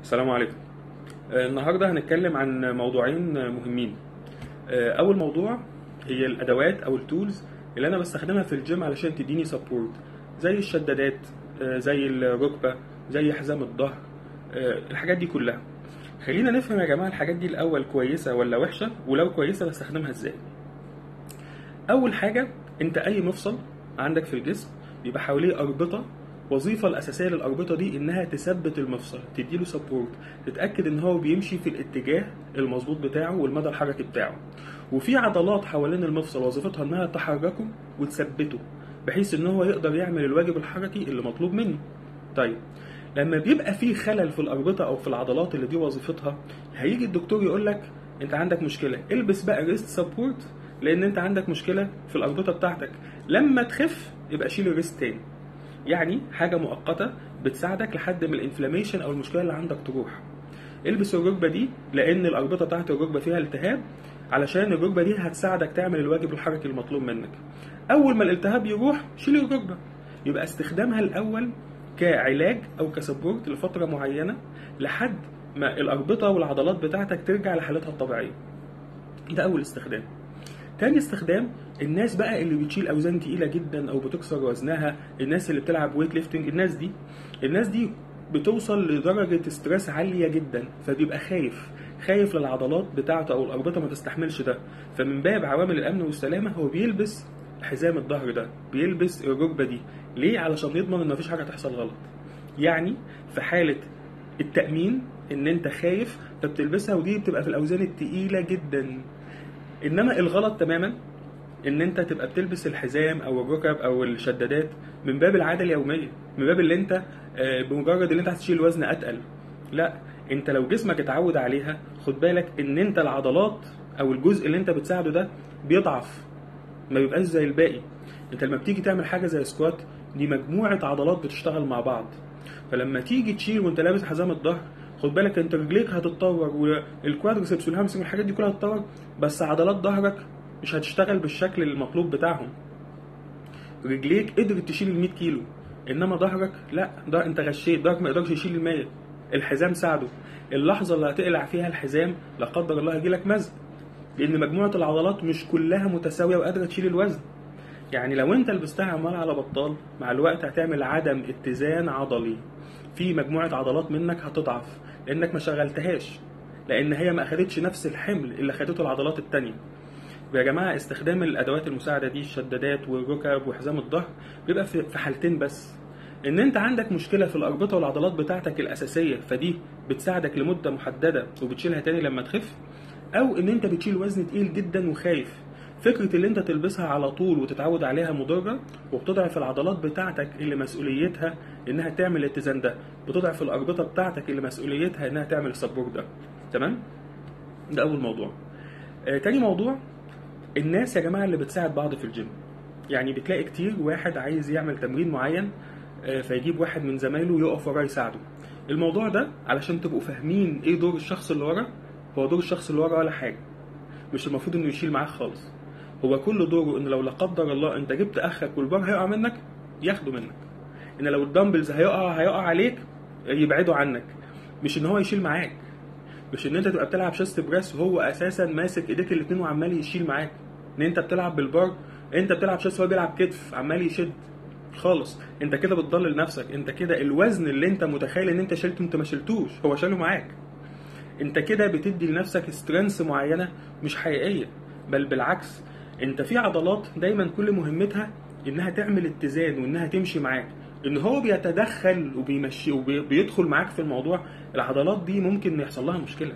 السلام عليكم آه، النهارده هنتكلم عن موضوعين مهمين آه، اول موضوع هي الادوات او التولز اللي انا بستخدمها في الجيم علشان تديني سبورت زي الشدادات آه، زي الركبه زي حزام الظهر آه، الحاجات دي كلها خلينا نفهم يا جماعه الحاجات دي الاول كويسه ولا وحشه ولو كويسه بستخدمها ازاي اول حاجه انت اي مفصل عندك في الجسم بيبقى حواليه اربطه الوظيفه الاساسيه للاربطه دي انها تثبت المفصل تديله سبورت تتاكد ان هو بيمشي في الاتجاه المظبوط بتاعه والمدى الحركي بتاعه وفي عضلات حوالين المفصل وظيفتها انها تحركه وتثبته بحيث ان هو يقدر يعمل الواجب الحركي اللي مطلوب منه طيب لما بيبقى في خلل في الاربطه او في العضلات اللي دي وظيفتها هيجي الدكتور يقول لك انت عندك مشكله البس بقى ريست سبورت لان انت عندك مشكله في الاربطه بتاعتك لما تخف يبقى شيل الريست تاني يعني حاجه مؤقته بتساعدك لحد ما الانفلاميشن او المشكله اللي عندك تروح البس الركبه دي لان الاربطه بتاعت الركبه فيها التهاب علشان الركبه دي هتساعدك تعمل الواجب الحركي المطلوب منك اول ما الالتهاب يروح شيل الركبه يبقى استخدامها الاول كعلاج او كسبورت لفتره معينه لحد ما الاربطه والعضلات بتاعتك ترجع لحالتها الطبيعيه ده اول استخدام تاني استخدام الناس بقى اللي بتشيل اوزان تقيله جدا او بتكسر وزنها الناس اللي بتلعب ويت ليفتنج الناس دي الناس دي بتوصل لدرجه ستريس عاليه جدا فبيبقى خايف خايف للعضلات بتاعته او الاربطه ما تستحملش ده فمن باب عوامل الامن والسلامه هو بيلبس حزام الظهر ده بيلبس الركبه دي ليه علشان يضمن ان مفيش حاجه تحصل غلط يعني في حاله التامين ان انت خايف فبتلبسها ودي بتبقى في الاوزان التقيله جدا انما الغلط تماما ان انت تبقى بتلبس الحزام او الركب او الشدادات من باب العاده اليوميه من باب اللي انت آه، بمجرد ان انت هتشيل وزن اتقل لا انت لو جسمك اتعود عليها خد بالك ان انت العضلات او الجزء اللي انت بتساعده ده بيضعف ما بيبقاش زي الباقي انت لما بتيجي تعمل حاجه زي سكوات دي مجموعه عضلات بتشتغل مع بعض فلما تيجي تشيل وانت لابس حزام الظهر خد بالك انت رجليك هتتطور والكوادرسبس والهامسترنج والحاجات دي كلها هتتطور بس عضلات ظهرك مش هتشتغل بالشكل المطلوب بتاعهم رجليك قدرت تشيل ال 100 كيلو انما ظهرك لا ده انت غشيت ظهرك ما يقدرش يشيل ال 100 الحزام ساعده اللحظه اللي هتقلع فيها الحزام لا قدر الله هيجيلك مزق لان مجموعه العضلات مش كلها متساويه وقادره تشيل الوزن يعني لو انت لبستها عمال على بطال مع الوقت هتعمل عدم اتزان عضلي في مجموعه عضلات منك هتضعف لانك ما شغلتهاش لان هي ما اخدتش نفس الحمل اللي خدته العضلات التانية يا جماعه استخدام الادوات المساعده دي الشدادات والركب وحزام الظهر بيبقى في في حالتين بس ان انت عندك مشكله في الاربطه والعضلات بتاعتك الاساسيه فدي بتساعدك لمده محدده وبتشيلها تاني لما تخف او ان انت بتشيل وزن تقيل جدا وخايف فكرة اللي انت تلبسها على طول وتتعود عليها مضرة وبتضعف العضلات بتاعتك اللي مسؤوليتها انها تعمل الاتزان ده بتضعف الاربطة بتاعتك اللي مسؤوليتها انها تعمل السبورت ده تمام ده اول موضوع آه تاني موضوع الناس يا جماعة اللي بتساعد بعض في الجيم يعني بتلاقي كتير واحد عايز يعمل تمرين معين آه، فيجيب واحد من زمايله يقف وراه يساعده الموضوع ده علشان تبقوا فاهمين ايه دور الشخص اللي ورا هو دور الشخص اللي ورا ولا حاجه مش المفروض انه يشيل معاك خالص هو كل دوره ان لو لا قدر الله انت جبت اخرك والبار هيقع منك ياخده منك ان لو الدمبلز هيقع هيقع عليك يبعدوا عنك مش ان هو يشيل معاك مش ان انت تبقى بتلعب شيست بريس وهو اساسا ماسك ايديك الاتنين وعمال يشيل معاك ان انت بتلعب بالبار انت بتلعب شيست وهو بيلعب كتف عمال يشد خالص انت كده بتضلل نفسك انت كده الوزن اللي انت متخيل ان انت شلته انت ما شلتوش هو شاله معاك انت كده بتدي لنفسك سترينث معينه مش حقيقيه بل بالعكس انت في عضلات دايما كل مهمتها انها تعمل اتزان وانها تمشي معاك ان هو بيتدخل وبيمشي وبيدخل معاك في الموضوع العضلات دي ممكن يحصل لها مشكله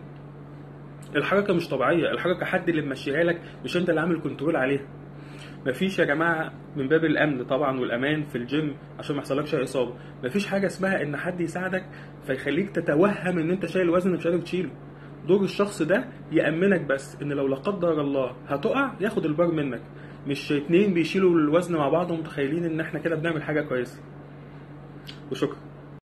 الحركه مش طبيعيه الحركه حد اللي ممشيها لك مش انت اللي عامل كنترول عليها مفيش يا جماعه من باب الامن طبعا والامان في الجيم عشان ما يحصلكش اي اصابه مفيش حاجه اسمها ان حد يساعدك فيخليك تتوهم ان انت شايل وزن مش قادر تشيله دور الشخص ده يامنك بس ان لو لا قدر الله هتقع ياخد البار منك مش اتنين بيشيلوا الوزن مع بعض ومتخيلين ان احنا كده بنعمل حاجه كويسه وشكرا